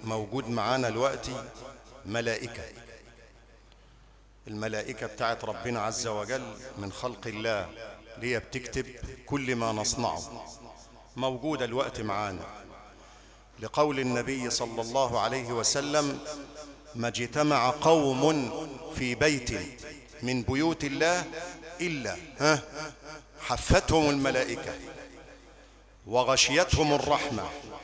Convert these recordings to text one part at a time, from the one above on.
موجود معانا دلوقتي ملائكة الملائكة بتاعت ربنا عز وجل من خلق الله ليه بتكتب كل ما نصنعه موجودة الوقت معانا لقول النبي صلى الله عليه وسلم ما اجتمع قوم في بيت من بيوت الله إلا ها حفتهم الملائكة وغشيتهم الرحمة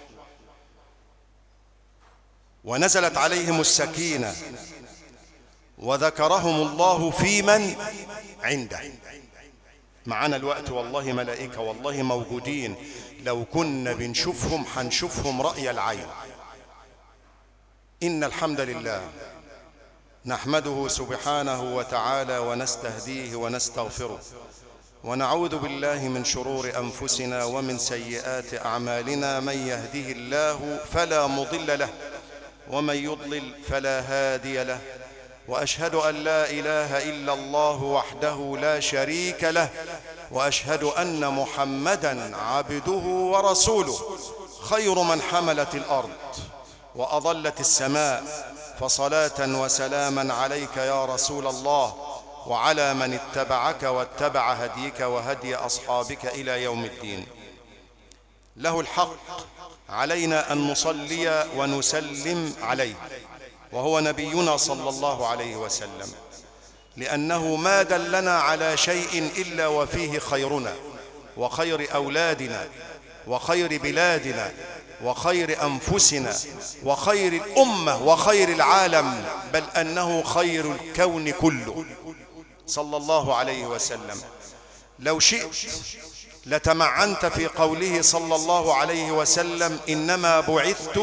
ونزلت عليهم السكينة وذكرهم الله في من عنده معنا الوقت والله ملائكة والله موجودين لو كنا بنشوفهم حنشوفهم رأي العين إن الحمد لله نحمده سبحانه وتعالى ونستهديه ونستغفره ونعوذ بالله من شرور أنفسنا ومن سيئات أعمالنا من يهده الله فلا مضل له ومن يضلل فلا هادي له واشهد ان لا اله الا الله وحده لا شريك له واشهد ان محمدا عبده ورسوله خير من حملت الارض واضلت السماء فصلاه وسلاما عليك يا رسول الله وعلى من اتبعك واتبع هديك وهدي اصحابك الى يوم الدين له الحق علينا ان نصلي ونسلم عليه وهو نبينا صلى الله عليه وسلم لأنه ما دلنا على شيء إلا وفيه خيرنا وخير أولادنا وخير بلادنا وخير أنفسنا وخير الأمة وخير العالم بل أنه خير الكون كله صلى الله عليه وسلم لو شئت لتمعنت في قوله صلى الله عليه وسلم إنما بعثت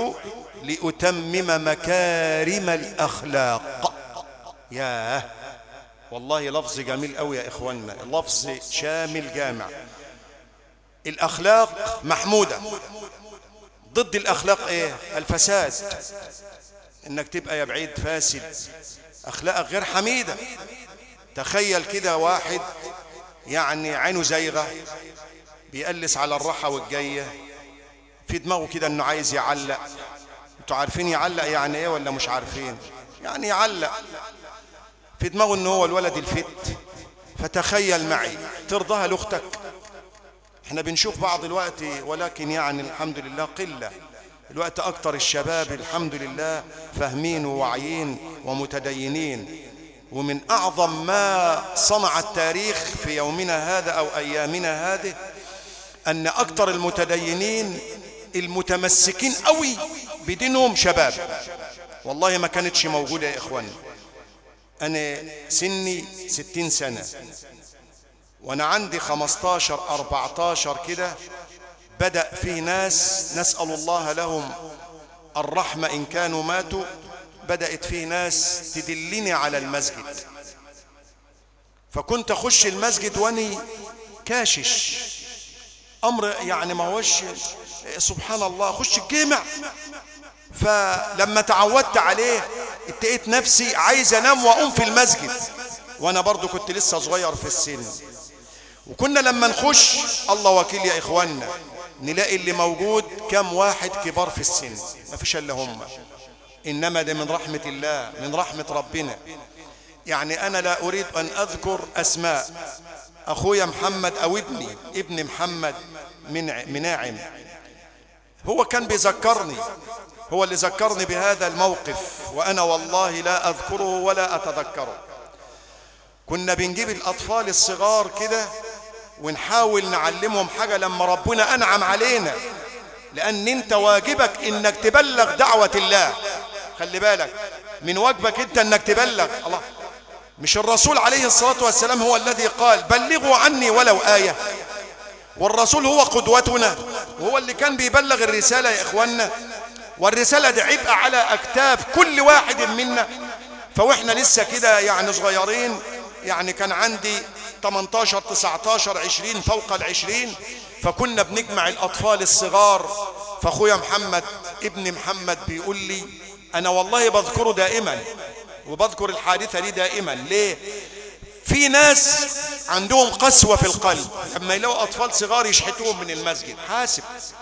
لأتمم مكارم الأخلاق ياه والله لفظ جميل قوي يا إخواننا لفظ شامل جامع الأخلاق محمودة ضد الأخلاق إيه الفساد إنك تبقى يا بعيد فاسد أخلاقك غير حميدة تخيل كده واحد يعني عينه زيغة بيقلس على الراحة والجاية في دماغه كده انه عايز يعلق انتوا عارفين يعلق يعني ايه ولا مش عارفين يعني يعلق في دماغه ان هو الولد الفت فتخيل معي ترضاها لاختك احنا بنشوف بعض الوقت ولكن يعني الحمد لله قلة الوقت اكتر الشباب الحمد لله فاهمين وواعيين ومتدينين ومن اعظم ما صنع التاريخ في يومنا هذا او ايامنا هذه ان اكتر المتدينين المتمسكين قوي بدينهم شباب والله ما كانتش موجودة يا إخواني أنا سني ستين سنة وأنا عندي خمستاشر أربعتاشر كده بدأ فيه ناس نسأل الله لهم الرحمة إن كانوا ماتوا بدأت فيه ناس تدلني على المسجد فكنت أخش المسجد وأني كاشش أمر يعني ما هوش سبحان الله أخش الجامع فلما تعودت عليه اتقيت نفسي عايز انام واقوم في المسجد وانا برضو كنت لسه صغير في السن وكنا لما نخش الله وكيل يا اخواننا نلاقي اللي موجود كم واحد كبار في السن ما فيش الا هم انما ده من رحمة الله من رحمة ربنا يعني انا لا اريد ان اذكر اسماء اخويا محمد او ابني ابن محمد من مناعم هو كان بيذكرني هو اللي ذكرني بهذا الموقف وأنا والله لا أذكره ولا أتذكره كنا بنجيب الأطفال الصغار كده ونحاول نعلمهم حاجة لما ربنا أنعم علينا لأن أنت واجبك إنك تبلغ دعوة الله خلي بالك من واجبك أنت إنك تبلغ الله مش الرسول عليه الصلاة والسلام هو الذي قال بلغوا عني ولو آية والرسول هو قدوتنا وهو اللي كان بيبلغ الرسالة يا إخواننا والرسالة دي عبء على أكتاف كل واحد منا فوإحنا لسه كده يعني صغيرين يعني كان عندي 18 19 20 فوق العشرين فكنا بنجمع الأطفال الصغار فأخويا محمد ابن محمد بيقول لي أنا والله بذكره دائما وبذكر الحادثة دي دائما ليه في ناس عندهم قسوة في القلب لما يلاقوا أطفال صغار يشحتوهم من المسجد حاسب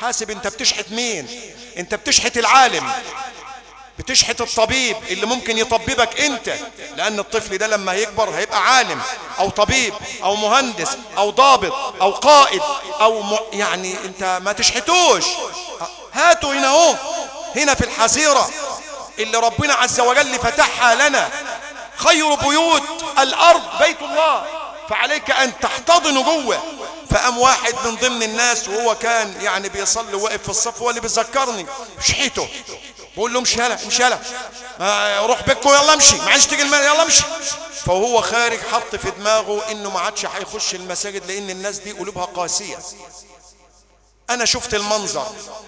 حاسب انت بتشحت مين انت بتشحت العالم بتشحت الطبيب اللي ممكن يطببك انت لان الطفل ده لما يكبر هيبقى عالم او طبيب او مهندس او ضابط او قائد او م... يعني انت ما تشحتوش هاتوا هنا اهو هنا في الحزيرة اللي ربنا عز وجل فتحها لنا خير بيوت الارض بيت الله فعليك ان تحتضن جوه فقام واحد من ضمن الناس وهو كان يعني بيصلي واقف في الصف هو اللي بيذكرني شحيته بقول له امشي يلا امشي يلا روح بيتكم يلا امشي ما عادش تيجي المال يلا امشي فهو خارج حط في دماغه انه ما عادش هيخش المساجد لان الناس دي قلوبها قاسيه انا شفت المنظر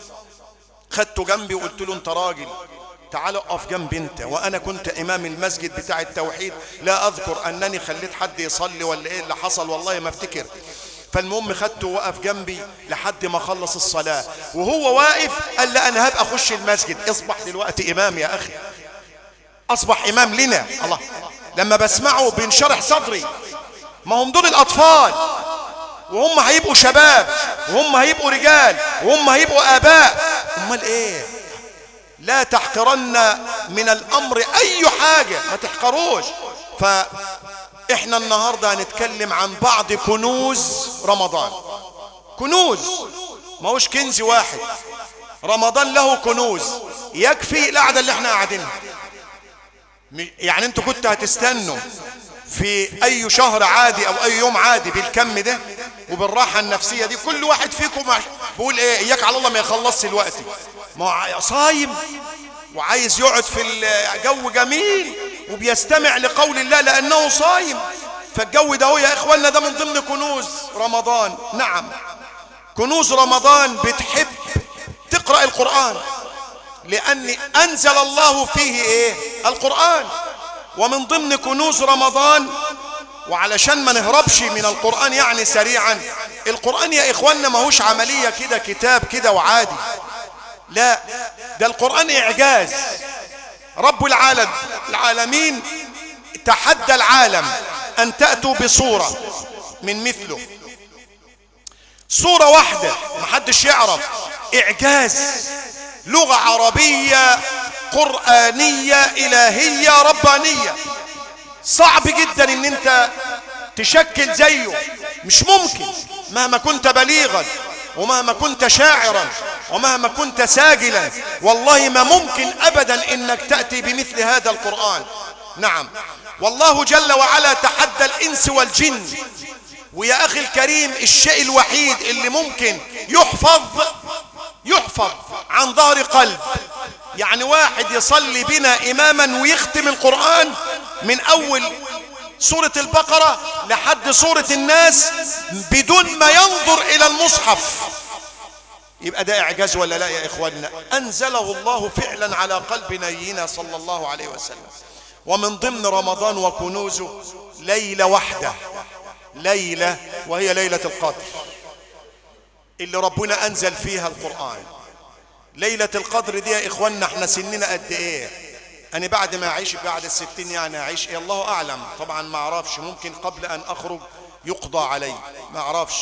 خدته جنبي وقلت له انت راجل تعال اقف جنبي انت وانا كنت امام المسجد بتاع التوحيد لا اذكر انني خليت حد يصلي ولا ايه اللي حصل والله ما افتكر فالمهم خدته وقف جنبي لحد ما خلص الصلاة وهو واقف قال لا انا هبقى اخش المسجد اصبح دلوقتي امام يا اخي اصبح امام لنا الله لما بسمعه بينشرح صدري ما هم دول الاطفال وهم هيبقوا شباب وهم هيبقوا رجال وهم هيبقوا اباء امال ايه لا تحقرن من الامر اي حاجة ما تحقروش فاحنا النهاردة هنتكلم عن بعض كنوز رمضان كنوز ما هوش كنز واحد رمضان له كنوز يكفي القعدة اللي احنا قاعدينها يعني انتوا كنتوا هتستنوا في اي شهر عادي او اي يوم عادي بالكم ده وبالراحة النفسية دي كل واحد فيكم بقول ايه اياك على الله ما يخلصش الوقت ما صايم وعايز يقعد في الجو جميل وبيستمع لقول الله لانه صايم فالجو ده هو يا اخواننا ده من ضمن كنوز رمضان نعم كنوز رمضان بتحب تقرأ القرآن لأن أنزل الله فيه إيه القرآن ومن ضمن كنوز رمضان وعلشان ما نهربش من القرآن يعني سريعا القرآن يا إخواننا ما هوش عملية كده كتاب كده وعادي لا ده القرآن إعجاز رب العالم العالمين تحدى العالم أن تأتوا بصورة من مثله صورة واحدة محدش يعرف إعجاز لغة عربية قرآنية إلهية ربانية صعب جدا ان انت تشكل زيه مش ممكن مهما كنت بليغا ومهما كنت شاعرا ومهما كنت ساجلا والله ما ممكن ابدا انك تأتي بمثل هذا القرآن نعم والله جل وعلا تحدى الانس والجن ويا اخي الكريم الشيء الوحيد اللي ممكن يحفظ يحفظ عن ظهر قلب يعني واحد يصلي بنا اماما ويختم القرآن من اول سورة البقرة لحد سورة الناس بدون ما ينظر الى المصحف يبقى ده اعجاز ولا لا يا اخواننا انزله الله فعلا على قلب نبينا صلى الله عليه وسلم ومن ضمن رمضان وكنوزه ليلة واحدة ليلة وهي ليلة القدر اللي ربنا انزل فيها القرآن ليلة القدر دي يا اخواننا احنا سننا قد ايه انا بعد ما اعيش بعد الستين يعني اعيش ايه الله اعلم طبعا ما اعرفش ممكن قبل ان اخرج يقضى علي ما اعرفش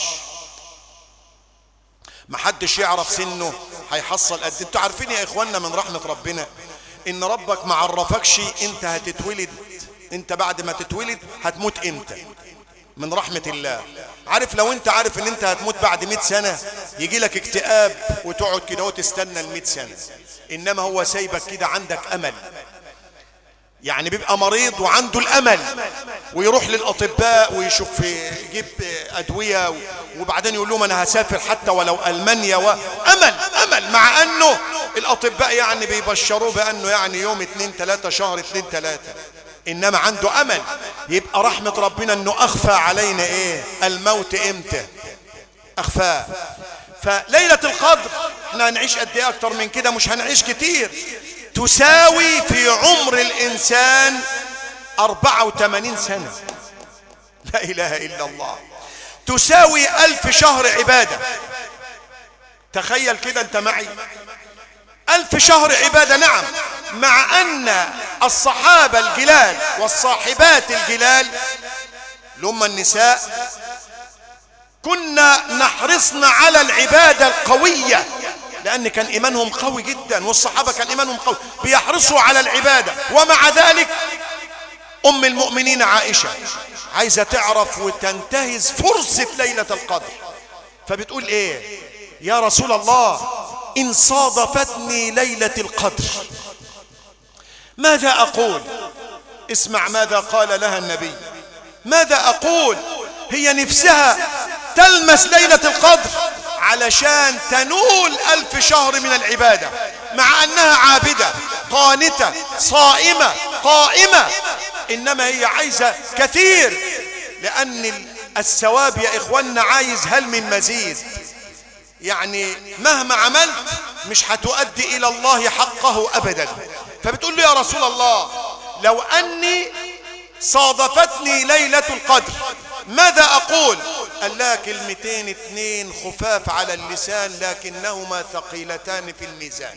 ما حدش يعرف سنه هيحصل قد انتوا عارفين يا اخواننا من رحمة ربنا ان ربك ما عرفكش انت هتتولد انت بعد ما تتولد هتموت امتى من رحمة الله عارف لو انت عارف ان انت هتموت بعد 100 سنة يجي لك اكتئاب وتقعد كده وتستنى ال 100 سنة انما هو سايبك كده عندك امل يعني بيبقى مريض وعنده الامل ويروح للاطباء ويشوف يجيب ادويه وبعدين يقول لهم انا هسافر حتى ولو المانيا وامل امل مع انه الاطباء يعني بيبشروه بانه يعني يوم اتنين تلاتة شهر اتنين تلاتة انما عنده امل يبقى رحمة ربنا انه اخفى علينا ايه الموت امتى اخفاه فليلة القدر احنا هنعيش قد ايه اكتر من كده مش هنعيش كتير تساوي في عمر الانسان 84 سنة لا اله الا الله تساوي الف شهر عبادة تخيل كده انت معي الف شهر عبادة نعم مع ان الصحابة الجلال والصاحبات الجلال لهم النساء كنا نحرصن على العبادة القوية لأن كان إيمانهم قوي جدا والصحابة كان إيمانهم قوي بيحرصوا على العبادة ومع ذلك أم المؤمنين عائشة عايزة تعرف وتنتهز فرصة ليلة القدر فبتقول إيه يا رسول الله إن صادفتني ليلة القدر ماذا أقول اسمع ماذا قال لها النبي ماذا أقول هي نفسها تلمس ليلة القدر علشان تنول ألف شهر من العبادة مع أنها عابدة قانتة صائمة قائمة إنما هي عايزة كثير لأن الثواب يا إخواننا عايز هل من مزيد يعني مهما عملت مش هتؤدي إلى الله حقه أبدا فبتقول له يا رسول الله لو أني صادفتني ليلة القدر ماذا أقول قال لها كلمتين اثنين خفاف على اللسان لكنهما ثقيلتان في الميزان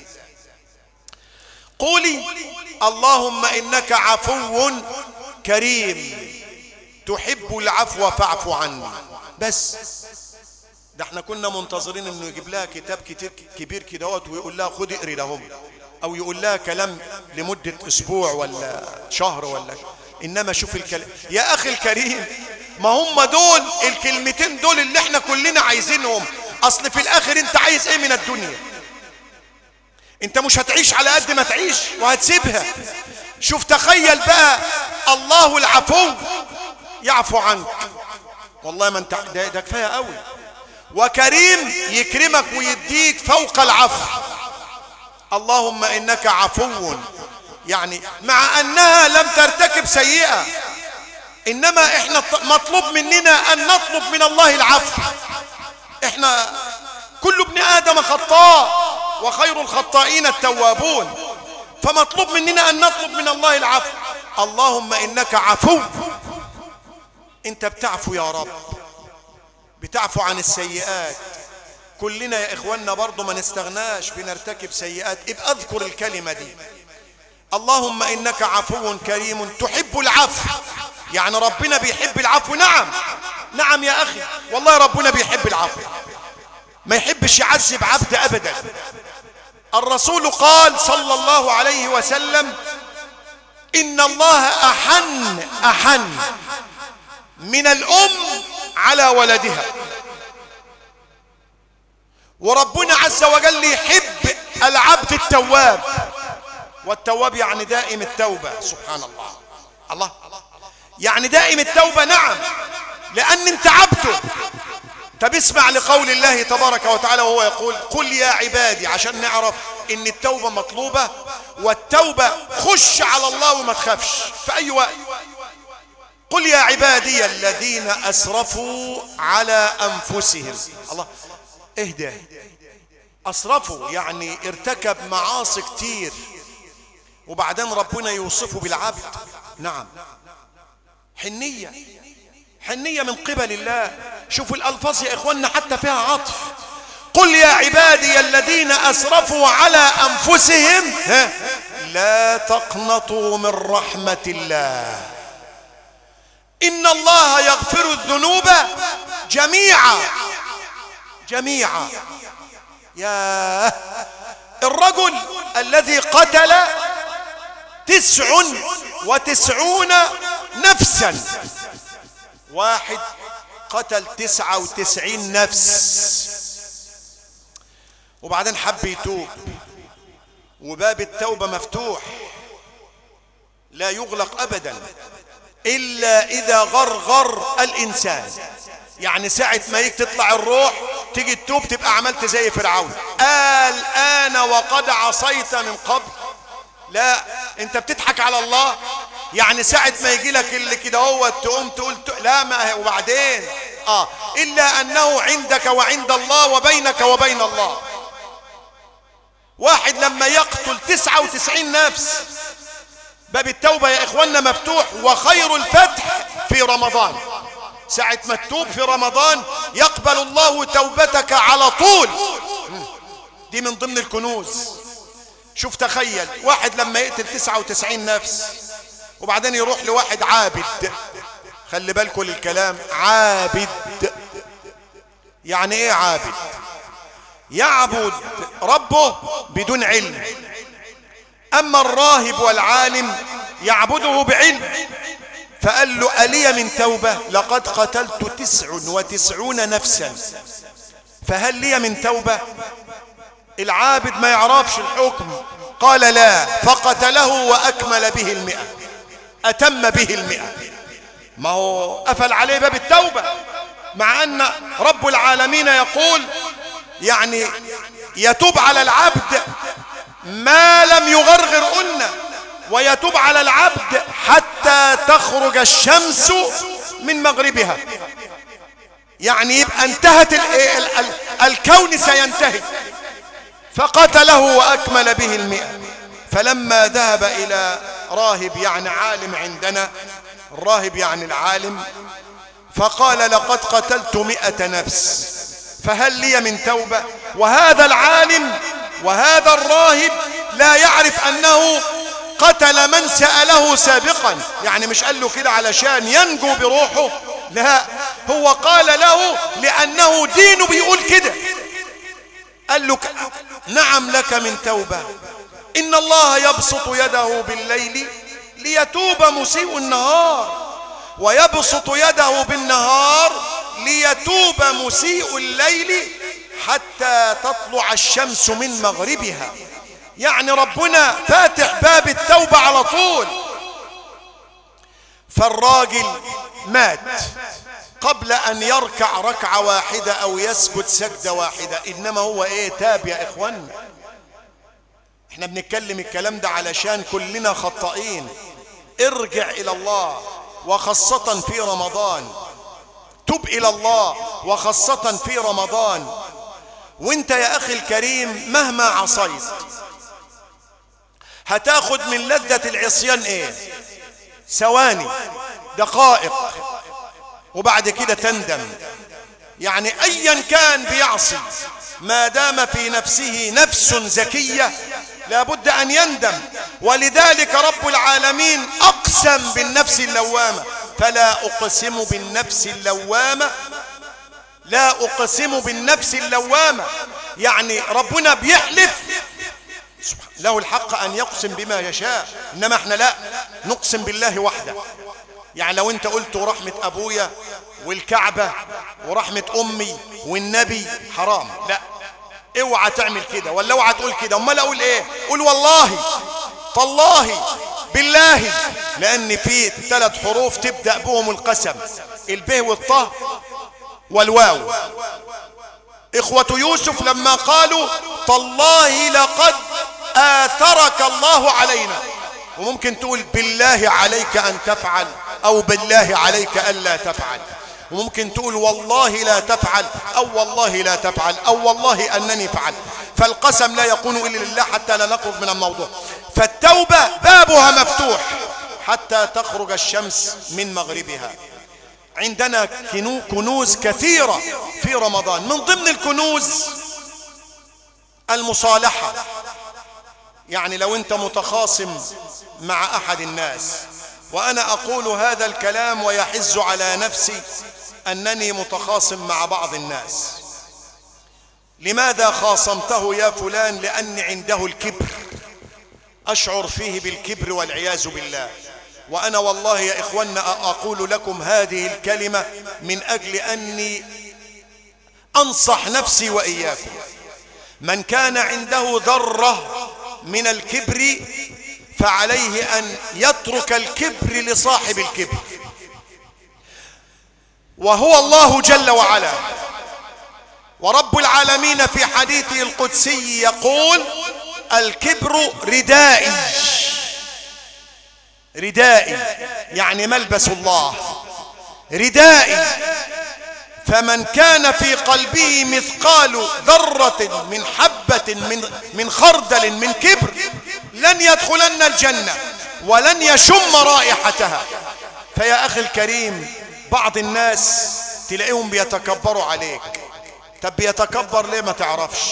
قولي اللهم إنك عفو كريم تحب العفو فاعف عني بس ده احنا كنا منتظرين انه يجيب لها كتاب كتير كبير كده ويقول لها خد اقري لهم او يقول لها كلام لمدة اسبوع ولا شهر ولا انما شوف الكلام يا اخي الكريم ما هم دول الكلمتين دول اللي احنا كلنا عايزينهم اصل في الاخر انت عايز ايه من الدنيا انت مش هتعيش على قد ما تعيش وهتسيبها شوف تخيل بقى الله العفو يعفو عنك والله ما انت ده, ده كفايه قوي وكريم يكرمك ويديك فوق العفو اللهم انك عفو يعني مع انها لم ترتكب سيئه انما احنا مطلوب مننا ان نطلب من الله العفو احنا كل ابن ادم خطاء وخير الخطائين التوابون فمطلوب مننا ان نطلب من الله العفو اللهم انك عفو انت بتعفو يا رب بتعفو عن السيئات كلنا يا اخواننا برضو ما نستغناش بنرتكب سيئات ابقى اذكر الكلمة دي اللهم انك عفو كريم تحب العفو يعني ربنا بيحب العفو نعم نعم يا اخي والله ربنا بيحب العفو ما يحبش يعذب عبد ابدا الرسول قال صلى الله عليه وسلم ان الله احن احن من الام على ولدها وربنا عز وجل يحب العبد التواب والتواب يعني دائم التوبة سبحان الله الله يعني دائم التوبة نعم لأن انت عبده طب اسمع لقول الله تبارك وتعالى وهو يقول قل يا عبادي عشان نعرف ان التوبة مطلوبة والتوبة خش على الله وما تخافش في اي وقت قل يا عبادي الذين اسرفوا على انفسهم الله اهدى اسرفوا يعني ارتكب معاصي كتير وبعدين ربنا يوصفه بالعبد نعم حنية حنية من قبل الله شوفوا الألفاظ يا إخواننا حتى فيها عطف قل يا عبادي الذين أسرفوا على أنفسهم لا تقنطوا من رحمة الله إن الله يغفر الذنوب جميعا جميعا يا الرجل الذي قتل تسع وتسعون نفسا واحد قتل تسعة وتسعين نفس وبعدين حب يتوب وباب التوبة مفتوح لا يغلق أبدا إلا إذا غرغر الإنسان يعني ساعة ما يجي تطلع الروح تيجي تتوب تبقى عملت زي فرعون قال أنا وقد عصيت من قبل لا انت بتضحك على الله يعني ساعة ما يجي لك اللي كده هو تقوم تقول لا ما وبعدين اه الا انه عندك وعند الله وبينك وبين الله واحد لما يقتل تسعة وتسعين نفس باب التوبة يا اخوانا مفتوح وخير الفتح في رمضان ساعة ما تتوب في رمضان يقبل الله توبتك على طول دي من ضمن الكنوز شوف تخيل واحد لما يقتل 99 نفس وبعدين يروح لواحد عابد خلي بالكم للكلام عابد يعني ايه عابد يعبد ربه بدون علم أما الراهب والعالم يعبده بعلم فقال له ألي من توبة لقد قتلت تسع وتسعون نفسا فهل لي من توبة العابد ما يعرفش الحكم قال لا فقتله وأكمل به المئة أتم به المئة ما هو قفل عليه باب التوبة مع أن رب العالمين يقول يعني يتوب على العبد ما لم يغرغر أنه ويتوب على العبد حتى تخرج الشمس من مغربها يعني يبقى انتهت ال ال ال الكون سينتهي فقتله وأكمل به المئة فلما ذهب إلى راهب يعني عالم عندنا الراهب يعني العالم فقال لقد قتلت مئة نفس فهل لي من توبة وهذا العالم وهذا الراهب لا يعرف أنه قتل من سأله سابقا يعني مش قال له كده علشان ينجو بروحه لا هو قال له لأنه دينه بيقول كده قال له نعم لك من توبة إن الله يبسط يده بالليل ليتوب مسيء النهار ويبسط يده بالنهار ليتوب مسيء الليل حتى تطلع الشمس من مغربها يعني ربنا فاتح باب التوبة على طول فالراجل مات قبل أن يركع ركعة واحدة أو يسجد سجدة واحدة إنما هو إيه تاب يا إخوانا احنا بنتكلم الكلام ده علشان كلنا خطائين ارجع إلى الله وخاصة في رمضان تب إلى الله وخاصة في رمضان وانت يا أخي الكريم مهما عصيت هتاخد من لذة العصيان ايه ثواني دقائق وبعد كده تندم يعني ايا كان بيعصي ما دام في نفسه نفس زكية لابد ان يندم ولذلك رب العالمين اقسم بالنفس اللوامة فلا اقسم بالنفس اللوامة لا اقسم بالنفس اللوامة يعني ربنا بيحلف له الحق أن يقسم بما يشاء إنما احنا لا نقسم بالله وحده يعني لو انت قلت ورحمة أبويا والكعبة ورحمة أمي والنبي حرام لا اوعى تعمل كده ولا اوعى تقول كده امال اقول ايه قول والله تالله بالله لان في ثلاث حروف تبدا بهم القسم الب والطه والواو اخوه يوسف لما قالوا تالله لقد آثرك الله علينا وممكن تقول بالله عليك أن تفعل أو بالله عليك ألا تفعل وممكن تقول والله لا تفعل أو والله لا تفعل أو والله أنني فعل فالقسم لا يكون إلا لله حتى لا نخرج من الموضوع فالتوبة بابها مفتوح حتى تخرج الشمس من مغربها عندنا كنوز كثيرة في رمضان من ضمن الكنوز المصالحة يعني لو انت متخاصم مع احد الناس وانا اقول هذا الكلام ويحز على نفسي انني متخاصم مع بعض الناس لماذا خاصمته يا فلان لاني عنده الكبر اشعر فيه بالكبر والعياذ بالله وانا والله يا اخوانا اقول لكم هذه الكلمة من اجل اني انصح نفسي واياكم من كان عنده ذرة من الكبر فعليه أن يترك الكبر لصاحب الكبر وهو الله جل وعلا ورب العالمين في حديثه القدسي يقول الكبر ردائي ردائي يعني ملبس الله ردائي فمن كان في قلبه مثقال ذرة من حبة من, من خردل من كبر لن يدخلن الجنة ولن يشم رائحتها فيا أخي الكريم بعض الناس تلاقيهم بيتكبروا عليك طب بيتكبر ليه ما تعرفش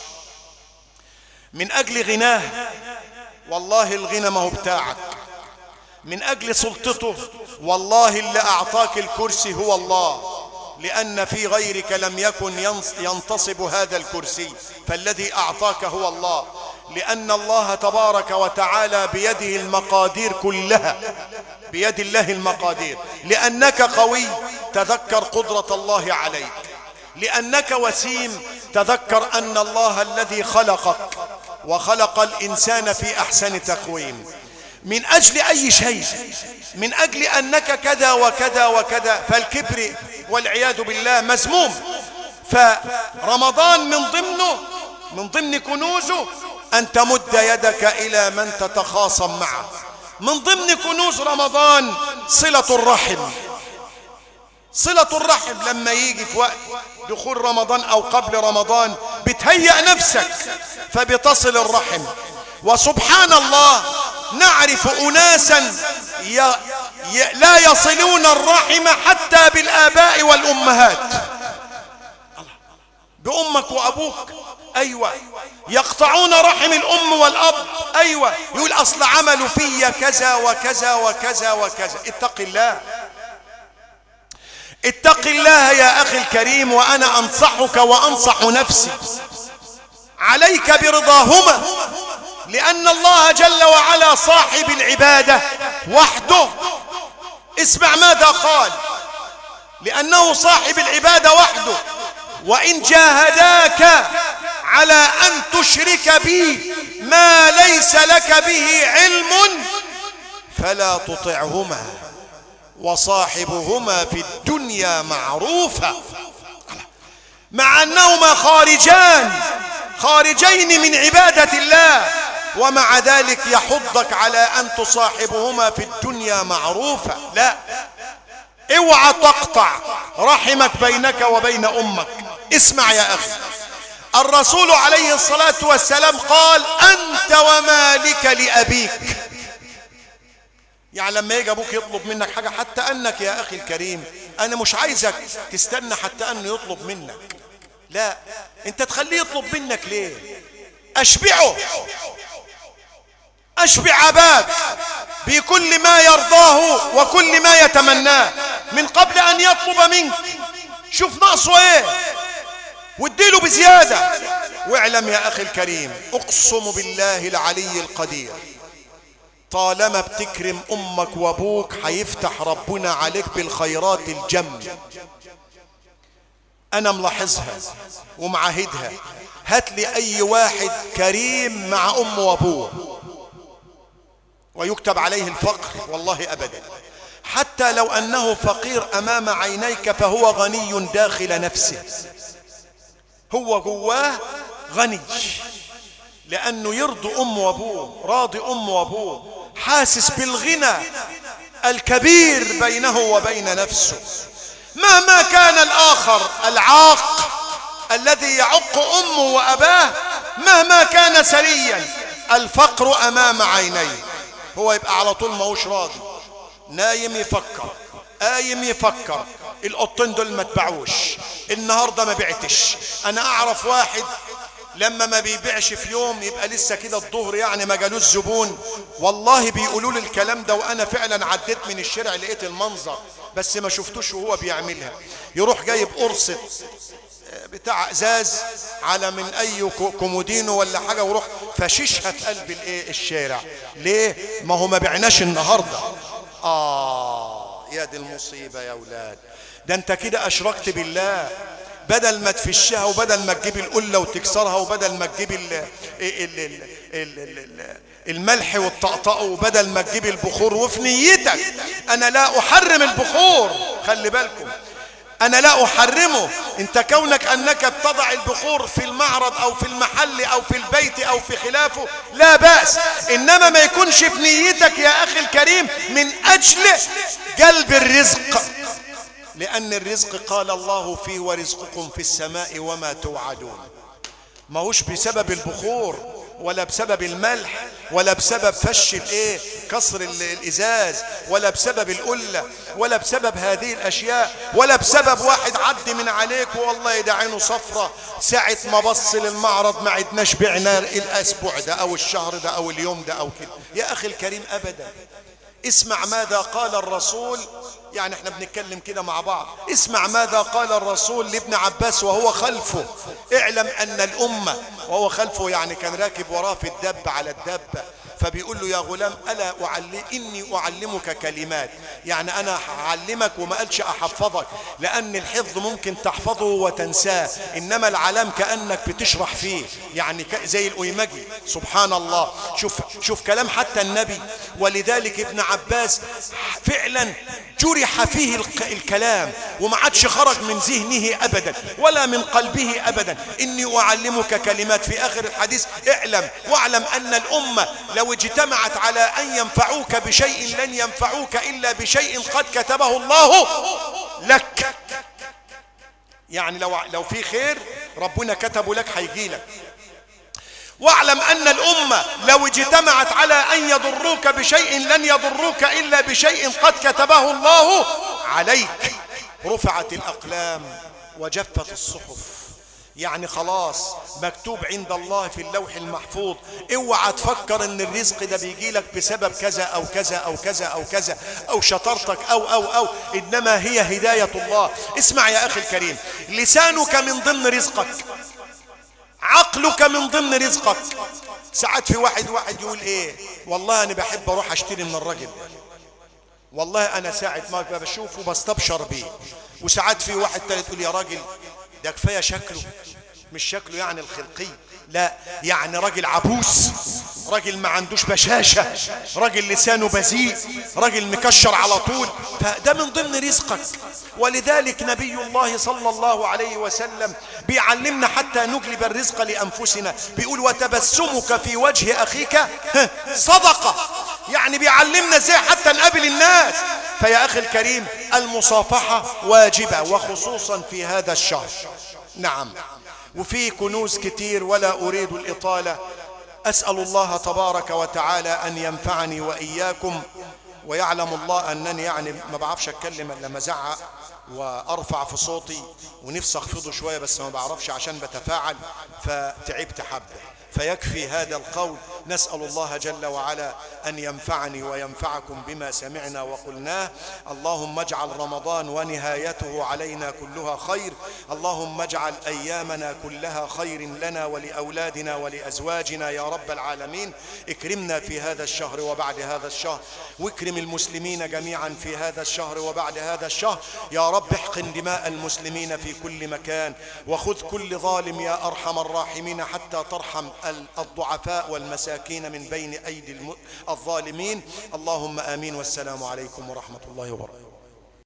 من أجل غناه والله الغنى ما هو بتاعك من أجل سلطته والله اللي أعطاك الكرسي هو الله لأن في غيرك لم يكن ينتصب هذا الكرسي فالذي أعطاك هو الله لأن الله تبارك وتعالى بيده المقادير كلها بيد الله المقادير لأنك قوي تذكر قدرة الله عليك لأنك وسيم تذكر أن الله الذي خلقك وخلق الإنسان في أحسن تقويم من أجل أي شيء من أجل أنك كذا وكذا وكذا فالكبر والعياذ بالله مزموم فرمضان من ضمنه من ضمن كنوزه أن تمد يدك إلى من تتخاصم معه من ضمن كنوز رمضان صلة الرحم صلة الرحم لما يجي في وقت دخول رمضان أو قبل رمضان بتهيأ نفسك فبتصل الرحم وسبحان الله نعرف أناسا ي... ي... لا يصلون الرحم حتى بالآباء والأمهات بأمك وأبوك أيوة يقطعون رحم الأم والأب أيوة يقول أصل عملوا في كذا وكذا وكذا وكذا اتق الله اتق الله يا أخي الكريم وأنا أنصحك وأنصح نفسي عليك برضاهما لأن الله جل وعلا صاحب العبادة وحده اسمع ماذا قال لأنه صاحب العبادة وحده وإن جاهداك على أن تشرك بي ما ليس لك به علم فلا تطعهما وصاحبهما في الدنيا معروفا مع أنهما خارجان خارجين من عبادة الله ومع ذلك يحضك على أن تصاحبهما في الدنيا معروفا لا اوعى تقطع رحمك بينك وبين أمك اسمع يا أخي الرسول عليه الصلاة والسلام قال أنت ومالك لأبيك يعني لما يجي أبوك يطلب منك حاجة حتى أنك يا أخي الكريم أنا مش عايزك تستنى حتى أنه يطلب منك لا أنت تخليه يطلب منك ليه أشبعه أشبع أباك بكل ما يرضاه وكل ما يتمناه من قبل أن يطلب منك شوف ناقصه ايه واديله بزيادة واعلم يا أخي الكريم أقسم بالله العلي القدير طالما بتكرم أمك وأبوك هيفتح ربنا عليك بالخيرات الجم أنا ملاحظها ومعاهدها هات لي أي واحد كريم مع أمه وأبوه ويكتب عليه الفقر والله أبدا حتى لو أنه فقير أمام عينيك فهو غني داخل نفسه هو جواه غني لأنه يرضي أمه وأبوه راضي أمه وأبوه حاسس بالغنى الكبير بينه وبين نفسه مهما كان الآخر العاق الذي يعق أمه وأباه مهما كان سريا الفقر أمام عينيه هو يبقى على طول ماهوش راضي نايم يفكر قايم يفكر القطين دول ما تباعوش النهارده ما بعتش انا اعرف واحد لما ما بيبيعش في يوم يبقى لسه كده الظهر يعني ما جالوش زبون والله بيقولوا لي الكلام ده وانا فعلا عديت من الشارع لقيت المنظر بس ما شفتوش وهو بيعملها يروح جايب قرصة بتاع ازاز على من اي كومودينو ولا حاجه ويروح فشيشها في قلب الايه الشارع ليه ما هو ما بعناش النهارده اه يا دي المصيبه يا اولاد ده انت كده اشركت بالله بدل ما تفشها وبدل ما تجيب القله وتكسرها وبدل ما تجيب ال ال ال ال ال الملح والطقطقه وبدل ما تجيب البخور وفي نيتك انا لا احرم البخور خلي بالكم انا لا احرمه انت كونك انك بتضع البخور في المعرض او في المحل او في البيت او في خلافه لا بأس انما ما يكونش في نيتك يا اخي الكريم من اجل جلب الرزق لان الرزق قال الله فيه ورزقكم في السماء وما توعدون ما هوش بسبب البخور ولا بسبب الملح ولا بسبب فش الايه كسر الازاز ولا بسبب القله ولا بسبب هذه الاشياء ولا بسبب واحد عدي من عليك والله ده عينه صفرة ساعة ما بص للمعرض ما عدناش بعنا الاسبوع ده او الشهر ده او اليوم ده او كده يا اخي الكريم ابدا اسمع ماذا قال الرسول يعني احنا بنتكلم كده مع بعض اسمع ماذا قال الرسول لابن عباس وهو خلفه اعلم ان الامة وهو خلفه يعني كان راكب وراه في الدب على الدبة فبيقول له يا غلام ألا أعلم إني أعلمك كلمات يعني أنا هعلمك وما قالش أحفظك لأن الحفظ ممكن تحفظه وتنساه إنما العلام كأنك بتشرح فيه يعني ك- زي الأيمجي سبحان الله شوف شوف كلام حتى النبي ولذلك ابن عباس فعلا جرح فيه الك- الكلام وما عادش خرج من ذهنه أبدا ولا من قلبه أبدا إني أعلمك كلمات في آخر الحديث اعلم واعلم أن الأمة لو اجتمعت على أن ينفعوك بشيء لن ينفعوك إلا بشيء قد كتبه الله لك يعني لو لو في خير ربنا كتبه لك هيجي لك واعلم أن الأمة لو اجتمعت على أن يضروك بشيء لن يضروك إلا بشيء قد كتبه الله عليك رفعت الأقلام وجفت الصحف يعني خلاص مكتوب عند الله في اللوح المحفوظ اوعى تفكر ان الرزق ده بيجي لك بسبب كذا او كذا او كذا او كذا او شطارتك او او او انما هي هداية الله اسمع يا اخي الكريم لسانك من ضمن رزقك عقلك من ضمن رزقك ساعات في واحد واحد يقول ايه والله انا بحب اروح اشتري من الراجل ده والله انا ساعة ما بشوفه بستبشر بيه وساعات في واحد تالت يقول يا راجل ده كفاية شكله مش شكله يعني الخلقي لا يعني راجل عبوس راجل ما عندوش بشاشة راجل لسانه بذيء راجل مكشر على طول فده من ضمن رزقك ولذلك نبي الله صلى الله عليه وسلم بيعلمنا حتى نجلب الرزق لأنفسنا بيقول وتبسمك في وجه أخيك صدقة يعني بيعلمنا ازاي حتى نقابل الناس فيا أخي الكريم المصافحة واجبة وخصوصا في هذا الشهر نعم وفي كنوز كتير ولا أريد الإطالة أسأل الله تبارك وتعالى أن ينفعني وإياكم ويعلم الله أنني يعني ما بعرفش أتكلم إلا لما أزعق وأرفع في صوتي ونفسي أخفضه شوية بس ما بعرفش عشان بتفاعل فتعبت حبة فيكفي هذا القول نسأل الله جل وعلا أن ينفعني وينفعكم بما سمعنا وقلناه اللهم اجعل رمضان ونهايته علينا كلها خير اللهم اجعل أيامنا كلها خير لنا ولأولادنا ولأزواجنا يا رب العالمين اكرمنا في هذا الشهر وبعد هذا الشهر واكرم المسلمين جميعا في هذا الشهر وبعد هذا الشهر يا رب احقن دماء المسلمين في كل مكان وخذ كل ظالم يا أرحم الراحمين حتى ترحم الضعفاء والمساكين من بين أيدي الظالمين اللهم آمين والسلام عليكم ورحمة الله وبركاته